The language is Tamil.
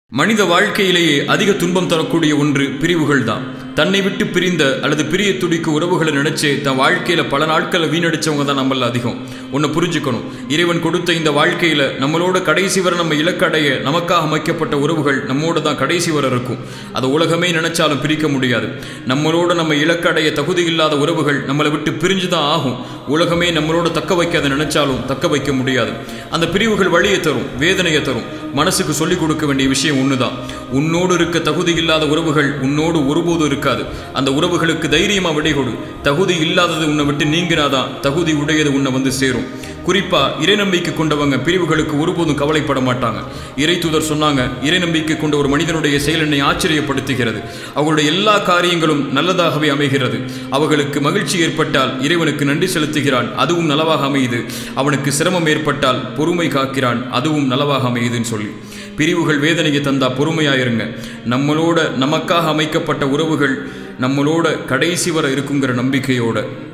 மனித வாழ்க்கையிலேயே அதிக துன்பம் தரக்கூடிய ஒன்று பிரிவுகள் தான் தன்னை விட்டு பிரிந்த அல்லது பிரிய துடிக்க உறவுகளை நினைச்சு தன் வாழ்க்கையில பல நாட்களை வீணடிச்சவங்க தான் நம்மள அதிகம் ஒன்று புரிஞ்சுக்கணும் இறைவன் கொடுத்த இந்த வாழ்க்கையில நம்மளோட கடைசி வரை நம்ம இலக்கடைய நமக்காக அமைக்கப்பட்ட உறவுகள் நம்மோட தான் கடைசி வரை இருக்கும் அதை உலகமே நினைச்சாலும் பிரிக்க முடியாது நம்மளோட நம்ம இலக்கடைய தகுதி இல்லாத உறவுகள் நம்மளை விட்டு பிரிஞ்சு தான் ஆகும் உலகமே நம்மளோட தக்க வைக்காத நினைச்சாலும் தக்க வைக்க முடியாது அந்த பிரிவுகள் வழியை தரும் வேதனையை தரும் மனசுக்கு சொல்லிக் கொடுக்க வேண்டிய விஷயம் ஒண்ணுதான் உன்னோடு இருக்க தகுதி இல்லாத உறவுகள் உன்னோடு ஒருபோதும் இருக்காது அந்த உறவுகளுக்கு தைரியமா விடை கொடு தகுதி இல்லாதது உன்னை விட்டு நீங்கினாதான் தகுதி உடையது உன்னை வந்து சேரும் குறிப்பா இறை நம்பிக்கை கொண்டவங்க பிரிவுகளுக்கு ஒருபோதும் கவலைப்பட மாட்டாங்க இறை தூதர் சொன்னாங்க இறை நம்பிக்கை கொண்ட ஒரு மனிதனுடைய செயல் என்னை ஆச்சரியப்படுத்துகிறது அவர்களுடைய எல்லா காரியங்களும் நல்லதாகவே அமைகிறது அவர்களுக்கு மகிழ்ச்சி ஏற்பட்டால் இறைவனுக்கு நன்றி செலுத்துகிறான் அதுவும் நலவாக அமையுது அவனுக்கு சிரமம் ஏற்பட்டால் பொறுமை காக்கிறான் அதுவும் நலவாக அமையுதுன்னு சொல்லி பிரிவுகள் வேதனையை தந்தா பொறுமையாயிருங்க நம்மளோட நமக்காக அமைக்கப்பட்ட உறவுகள் நம்மளோட கடைசி வர இருக்குங்கிற நம்பிக்கையோட